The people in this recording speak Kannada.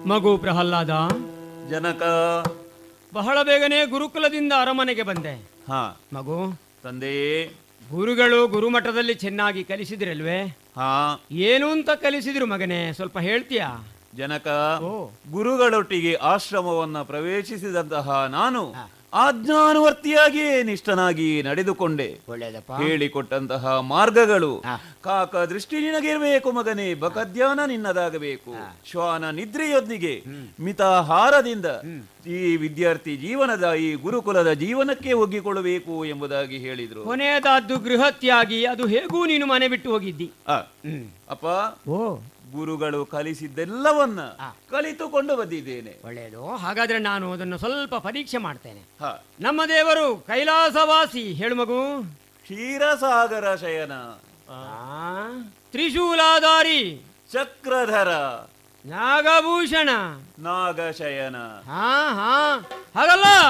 ಮಗು ಪ್ರಹ್ಲಾದ ಜನಕ ಬಹಳ ಬೇಗನೆ ಗುರುಕುಲದಿಂದ ಅರಮನೆಗೆ ಬಂದೆ ಹಾ ಮಗು ತಂದೆಯೇ ಗುರುಗಳು ಗುರುಮಠದಲ್ಲಿ ಚೆನ್ನಾಗಿ ಕಲಿಸಿದ್ರಲ್ವೇ ಹಾ ಏನು ಅಂತ ಕಲಿಸಿದ್ರು ಮಗನೇ ಸ್ವಲ್ಪ ಹೇಳ್ತೀಯಾ ಜನಕ ಓ ಗುರುಗಳೊಟ್ಟಿಗೆ ಆಶ್ರಮವನ್ನ ಪ್ರವೇಶಿಸಿದಂತಹ ನಾನು ಆಜ್ಞಾನುವರ್ತಿಯಾಗಿಯೇ ನಿಷ್ಠನಾಗಿ ನಡೆದುಕೊಂಡೆ ಒಳ್ಳೇದಪ್ಪ ಹೇಳಿಕೊಟ್ಟಂತಹ ಮಾರ್ಗಗಳು ಹಾ. ಕಾಕ ದೃಷ್ಟಿ ನಿನಗಿರ್ಬೇಕು ಮಗನೇ ಬಕಧ್ಯಾನ ನಿನ್ನದಾಗಬೇಕು ಶ್ವಾನ ನಿದ್ರೆಯೊಂದಿಗೆ ಮಿತಾಹಾರದಿಂದ ಈ ವಿದ್ಯಾರ್ಥಿ ಜೀವನದ ಈ ಗುರುಕುಲದ ಜೀವನಕ್ಕೆ ಒಗ್ಗಿಕೊಳ್ಳಬೇಕು ಎಂಬುದಾಗಿ ಹೇಳಿದ್ರು ಕೊನೆಯದಾದ್ದು ಗೃಹತ್ಯಾಗಿ ಅದು ಹೇಗೂ ನೀನು ಮನೆ ಬಿಟ್ಟು ಹೋಗಿದ್ದಿ ಆ, ಅಪ್ಪ ಓ ಗುರುಗಳು ಕಲಿಸಿದ್ದೆಲ್ಲವನ್ನ ಕಲಿತುಕೊಂಡು ಬಂದಿದ್ದೇನೆ ಒಳ್ಳೆಯದು ಹಾಗಾದ್ರೆ ನಾನು ಅದನ್ನು ಸ್ವಲ್ಪ ಪರೀಕ್ಷೆ ಮಾಡ್ತೇನೆ ಹ ನಮ್ಮ ದೇವರು ಕೈಲಾಸವಾಸಿ ಹೇಳು ಮಗು ಕ್ಷೀರಸಾಗರ ಶಯನ ಆ, ತ್ರಿಶೂಲಾಧಾರಿ ಚಕ್ರಧರ ನಾಗಭೂಷಣ ನಾಗಶಯನ ಹಾ ಹಾ ಹಾಗಲ್ಲ